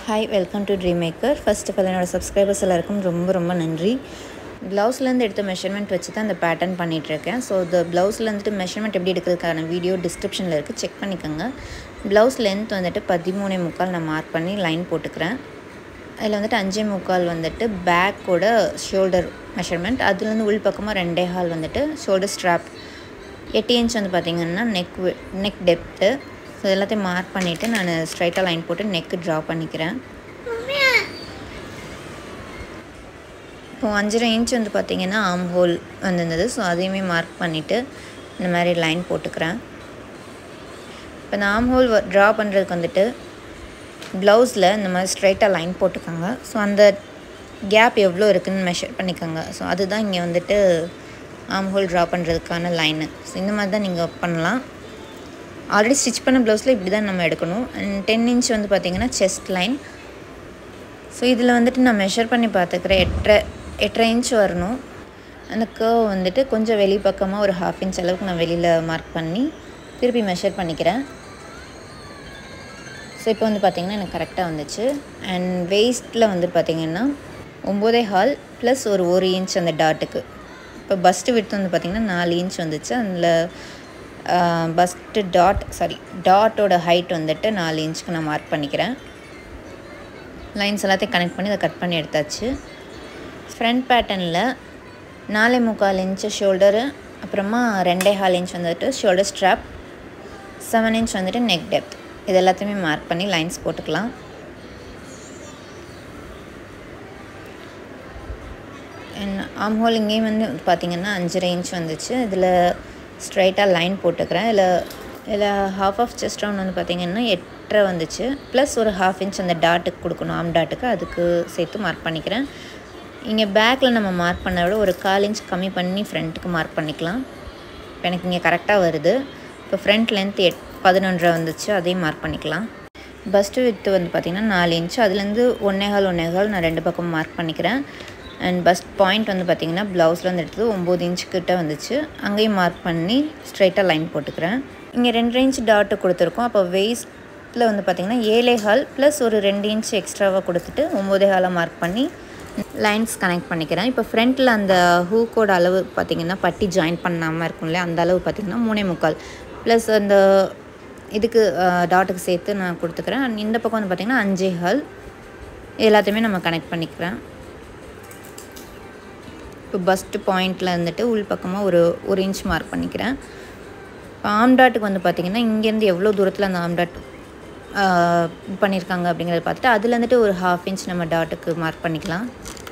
hi welcome to dream maker first of all என்னோட subscribers எல்லாருக்கும் ரொம்ப ரொம்ப நன்றி ப்ளவுஸ்லேருந்து எடுத்த மெஷர்மெண்ட் வச்சு தான் இந்த பேட்டர்ன் பண்ணிகிட்ருக்கேன் ஸோ இந்த ப்ளவுஸில் வந்துட்டு மெஷர்மெண்ட் எப்படி எடுக்கிறதுக்கான வீடியோ டிஸ்கிரிப்ஷனில் இருக்குது செக் பண்ணிக்கோங்க ப்ளவுஸ் லென்த் வந்துட்டு பதிமூணே முக்கால் நான் மார்க் பண்ணி லைன் போட்டுக்கிறேன் அதில் வந்துட்டு அஞ்சே முக்கால் வந்துட்டு பேக்கோட ஷோல்டர் மெஷர்மெண்ட் அதுலேருந்து உள் பக்கமாக ரெண்டே ஹால் வந்துட்டு ஷோல்டர் ஸ்ட்ராப் எட்டு இன்ச் வந்து பார்த்திங்கன்னா நெக் நெக் டெப்த்து ஸோ எல்லாத்தையும் மார்க் பண்ணிவிட்டு நான் ஸ்ட்ரைட்டாக லைன் போட்டு நெக்கு ட்ரா பண்ணிக்கிறேன் இப்போது அஞ்சரை இன்ச் வந்து பார்த்திங்கன்னா ஆம் ஹோல் வந்திருந்தது ஸோ அதையுமே மார்க் பண்ணிவிட்டு இந்த மாதிரி லைன் போட்டுக்கிறேன் இப்போ இந்த ஆம் ஹோல் ட்ரா பண்ணுறதுக்கு வந்துட்டு ப்ளவுஸில் இந்த மாதிரி ஸ்ட்ரைட்டாக லைன் போட்டுக்கோங்க ஸோ அந்த கேப் எவ்வளோ இருக்குதுன்னு மெஷர் பண்ணிக்கோங்க ஸோ அதுதான் இங்கே வந்துட்டு ஆம் ஹோல் ட்ரா பண்ணுறதுக்கான லைனு ஸோ இந்த மாதிரி தான் நீங்கள் பண்ணலாம் ஆல்ரெடி ஸ்டிச் பண்ண ப்ளவுஸில் இப்படி தான் நம்ம எடுக்கணும் அண்ட் டென் இன்ச் வந்து பார்த்திங்கன்னா செஸ்ட் லைன் ஸோ இதில் வந்துட்டு நான் மெஷர் பண்ணி பார்த்துக்கிறேன் எட்டரை எட்டரை இன்ச் வரணும் அந்த கர்வ் வந்துட்டு கொஞ்சம் வெளி பக்கமாக ஒரு ஹாஃப் இன்ச் அளவுக்கு நான் வெளியில் மார்க் பண்ணி திருப்பி மெஷர் பண்ணிக்கிறேன் ஸோ இப்போ வந்து பார்த்திங்கன்னா எனக்கு கரெக்டாக வந்துச்சு அண்ட் வெயிஸ்ட்டில் வந்து பார்த்திங்கன்னா ஒம்போதே ஹால் ப்ளஸ் ஒரு ஒரு இன்ச் அந்த டாட்டுக்கு இப்போ பஸ்ட்டு விட்டு வந்து பார்த்திங்கன்னா நாலு இன்ச் வந்துச்சு அதில் பஸ்ட்டு டாட் சாரி டாட்டோட ஹைட் வந்துட்டு நாலு இன்ச்சுக்கு நான் மார்க் பண்ணிக்கிறேன் லைன்ஸ் எல்லாத்தையும் கனெக்ட் பண்ணி அதை கட் பண்ணி எடுத்தாச்சு ஃப்ரண்ட் பேட்டர்னில் நாலே முக்கால் இன்ச்சு ஷோல்டரு அப்புறமா ரெண்டே ஹால் இன்ச் வந்துட்டு ஷோல்டர் ஸ்ட்ராப் செவன் இன்ச் வந்துட்டு நெக் டெப்த் இது எல்லாத்தையுமே மார்க் பண்ணி லைன்ஸ் போட்டுக்கலாம் ஆம் ஹோல் இங்கேயும் வந்து பார்த்திங்கன்னா அஞ்சரை இன்ச் வந்துச்சு இதில் ஸ்ட்ரைட்டாக லைன் போட்டுக்கிறேன் இதில் இதில் ஹாஃப் ஆஃப் செஸ்ட் ரவுண்ட் வந்து பார்த்திங்கன்னா எட்டரை வந்துச்சு ப்ளஸ் ஒரு ஹாஃப் இன்ச் அந்த டாட்டுக்கு கொடுக்கணும் ஆம் டாட்டுக்கு அதுக்கு சேர்த்து மார்க் பண்ணிக்கிறேன் இங்கே பேக்கில் நம்ம மார்க் பண்ண விட ஒரு கால் இன்ச் கம்மி பண்ணி ஃப்ரண்ட்டுக்கு மார்க் பண்ணிக்கலாம் இப்போ எனக்கு இங்கே கரெக்டாக வருது இப்போ ஃப்ரண்ட் லென்த் எட் பதினொன்றரை வந்துச்சு அதையும் மார்க் பண்ணிக்கலாம் பஸ்ட்டு வித்து வந்து பார்த்திங்கன்னா நாலு இன்ச்சு அதுலேருந்து ஒன்னேகால் ஒன்னேகால் நான் ரெண்டு பக்கம் மார்க் பண்ணிக்கிறேன் அண்ட் பஸ்ட் பாயிண்ட் வந்து பார்த்திங்கன்னா ப்ளவுஸில் வந்து எடுத்தது ஒம்பது இன்ச்சு கிட்ட வந்துச்சு அங்கேயும் மார்க் பண்ணி ஸ்ட்ரைட்டாக லைன் போட்டுக்கிறேன் இங்கே ரெண்டு இன்ச் டாட்டு கொடுத்துருக்கோம் அப்போ வெயிஸ்ட்டில் வந்து பார்த்திங்கன்னா ஏழே ஹால் ப்ளஸ் ஒரு ரெண்டு இன்ச் எக்ஸ்ட்ராவாக கொடுத்துட்டு ஒம்போதே ஹாலாக மார்க் பண்ணி லைன்ஸ் கனெக்ட் பண்ணிக்கிறேன் இப்போ ஃப்ரண்ட்டில் அந்த ஹூக்கோட அளவு பார்த்திங்கன்னா பட்டி ஜாயின் பண்ணாமல் இருக்கும்ல அந்த அளவு பார்த்திங்கன்னா மூணே முக்கால் ப்ளஸ் அந்த இதுக்கு டாட்டுக்கு சேர்த்து நான் கொடுத்துக்கிறேன் அண்ட் இந்த பக்கம் வந்து பார்த்திங்கன்னா அஞ்சே ஹால் எல்லாத்தையுமே நம்ம கனெக்ட் பண்ணிக்கிறேன் இப்போ பஸ்ட்டு பாயிண்டில் இருந்துட்டு உள் பக்கமாக ஒரு ஒரு இன்ச் மார்க் பண்ணிக்கிறேன் இப்போ ஆம் டாட்டுக்கு வந்து பார்த்திங்கன்னா இங்கேருந்து எவ்வளோ தூரத்தில் அந்த ஆம் டாட் பண்ணியிருக்காங்க அப்படிங்கிறத பார்த்துட்டு அதில் வந்துட்டு ஒரு ஹாஃப் இன்ச் நம்ம டாட்டுக்கு மார்க் பண்ணிக்கலாம்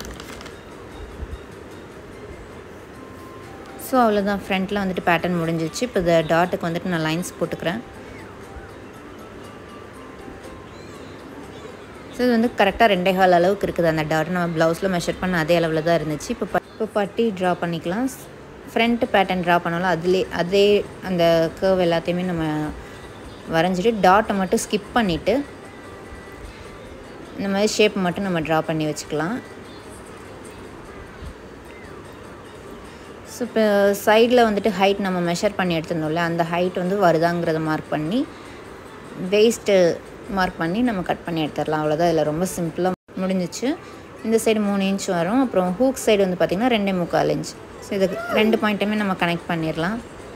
ஸோ அவ்வளோதான் ஃப்ரண்ட்டில் வந்துட்டு பேட்டர்ன் முடிஞ்சிச்சு இப்போ இந்த டாட்டுக்கு வந்துட்டு நான் லைன்ஸ் போட்டுக்கிறேன் ஸோ இது வந்து கரெக்டாக ரெண்டே கால் அளவுக்கு இருக்குது அந்த டாட் நம்ம ப்ளவுஸில் மெஷர் பண்ண அதே அளவில் தான் இருந்துச்சு இப்போ இப்போ பட்டி ட்ரா பண்ணிக்கலாம் ஃப்ரண்ட் பேட்டர்ன் ட்ரா பண்ணாலும் அதிலே அதே அந்த கேர்வ் எல்லாத்தையுமே நம்ம வரைஞ்சிட்டு டாட்டை மட்டும் ஸ்கிப் பண்ணிவிட்டு இந்த மாதிரி ஷேப் மட்டும் நம்ம ட்ரா பண்ணி வச்சுக்கலாம் ஸோ இப்போ சைடில் வந்துட்டு ஹைட் நம்ம மெஷர் பண்ணி எடுத்துருந்தோம்ல அந்த ஹைட் வந்து வருதாங்கிறத மார்க் பண்ணி வேஸ்ட்டு மார்க் பண்ணி நம்ம கட் பண்ணி எடுத்துடலாம் அவ்வளோதான் இதில் ரொம்ப சிம்பிளாக முடிஞ்சிச்சு இந்த சைடு மூணு இன்ச் வரும் அப்புறம் ஹூக் சைடு வந்து பார்த்திங்கன்னா ரெண்டே முக்கால் இன்ச் ஸோ இதுக்கு ரெண்டு பாயிண்ட்டுமே நம்ம கனெக்ட் பண்ணிடலாம்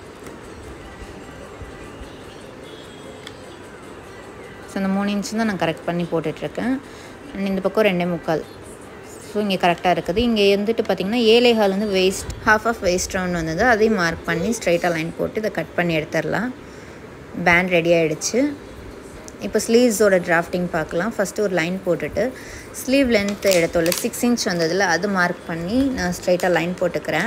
ஸோ அந்த மூணு இன்ச் தான் நான் கரெக்ட் பண்ணி போட்டுட்ருக்கேன் அண்ட் இந்த பக்கம் ரெண்டே முக்கால் ஸோ இங்கே கரெக்டாக இருக்குது இங்கே இருந்துட்டு பார்த்திங்கன்னா ஏழை ஹால் வந்து waist half of waist round வந்தது அதையும் மார்க் பண்ணி ஸ்ட்ரைட்டாக லைன் போட்டு இதை கட் பண்ணி எடுத்துடலாம் பேண்ட் ரெடி ஆகிடுச்சு இப்போ ஸ்லீவ்ஸோட டிராஃப்டிங் பார்க்கலாம் ஃபஸ்ட்டு ஒரு லைன் போட்டுட்டு ஸ்லீவ் லென்த் எடுத்தோம்ல சிக்ஸ் இன்ச் வந்ததில் அது மார்க் பண்ணி நான் ஸ்ட்ரைட்டாக லைன் போட்டுக்கிறேன்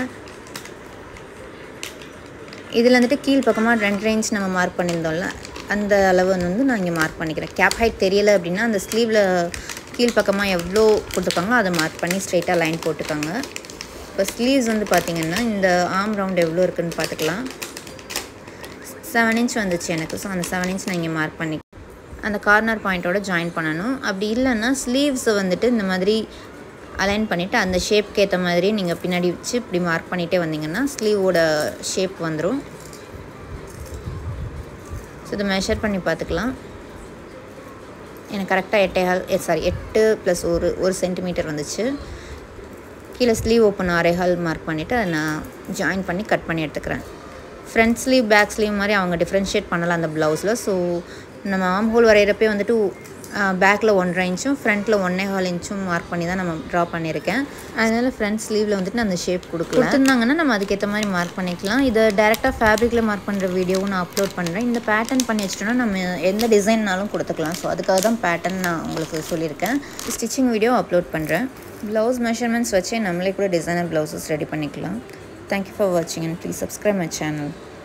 இதில் வந்துட்டு கீழ் பக்கமாக ரெண்டு இன்ச் நம்ம மார்க் பண்ணியிருந்தோம்ல அந்த அளவு வந்து நான் இங்கே மார்க் பண்ணிக்கிறேன் கேப் ஹைட் தெரியலை அப்படின்னா அந்த ஸ்லீவில் கீழ் பக்கமாக எவ்வளோ கொடுத்துருக்காங்களோ அதை மார்க் பண்ணி ஸ்ட்ரைட்டாக லைன் போட்டுக்கோங்க இப்போ ஸ்லீவ்ஸ் வந்து பார்த்திங்கன்னா இந்த ஆம் ரவுண்ட் எவ்வளோ இருக்குதுன்னு பார்த்துக்கலாம் செவன் இன்ச் வந்துச்சு எனக்கு ஸோ அந்த செவன் இன்ச் நான் இங்கே மார்க் பண்ணி அந்த கார்னர் பாயிண்ட்டோட ஜாயின் பண்ணணும் அப்படி இல்லைன்னா ஸ்லீவ்ஸை வந்துட்டு இந்த மாதிரி அலைன் பண்ணிவிட்டு அந்த ஷேப்க்கு ஏற்ற மாதிரி நீங்கள் பின்னாடி வச்சு இப்படி மார்க் பண்ணிகிட்டே வந்தீங்கன்னா ஸ்லீவோட ஷேப் வந்துடும் ஸோ இதை மெஷர் பண்ணி பார்த்துக்கலாம் எனக்கு கரெக்டாக எட்டே ஹால் சாரி எட்டு ப்ளஸ் ஒரு ஒரு சென்டிமீட்டர் வந்துச்சு கீழே ஸ்லீவ் ஓப்பன் ஆறே ஹால் மார்க் பண்ணிவிட்டு அதை நான் ஜாயின் பண்ணி கட் பண்ணி எடுத்துக்கிறேன் ஃப்ரண்ட் ஸ்லீவ் பேக் ஸ்லீவ் மாதிரி அவங்க டிஃப்ரென்ஷியேட் பண்ணலாம் அந்த ப்ளவுஸில் ஸோ நம்ம ஆம் ஹோல் வரைகிறப்பே வந்துட்டு பேக்கில் ஒன்றரை இன்ச்சும் ஃப்ரண்ட்டில் ஒன்றே ஹால் இன்ச்சும் மார்க் பண்ணி தான் நம்ம ட்ரா பண்ணியிருக்கேன் அதனால் ஃப்ரண்ட் ஸ்லீவில் வந்துட்டு நான் அந்த ஷேப் கொடுக்கல கொடுத்துருந்தாங்கன்னா நம்ம அதுக்கேற்ற மாதிரி மார்க் பண்ணிக்கலாம் இதை டேரெக்டாக ஃபேப்ரிக்கில் மார்க் பண்ணுற வீடியோவும் நான் அப்லோட் பண்ணுறேன் இந்த பேட்டர்ன் பண்ணி வச்சிட்டோன்னா நம்ம எந்த டிசைன்னாலும் கொடுத்துக்கலாம் ஸோ அதுக்காக தான் பேட்டர்ன் நான் உங்களுக்கு சொல்லியிருக்கேன் ஸ்டிச்சிங் வீடியோ அப்லோட் பண்ணுறேன் ப்ளவுஸ் மெஷர்மெண்ட்ஸ் வச்சே நம்மளே கூட டிசைனர் ப்ளவுசஸ் ரெடி பண்ணிக்கலாம் தேங்க்யூ ஃபார் வாட்சிங் and please subscribe my channel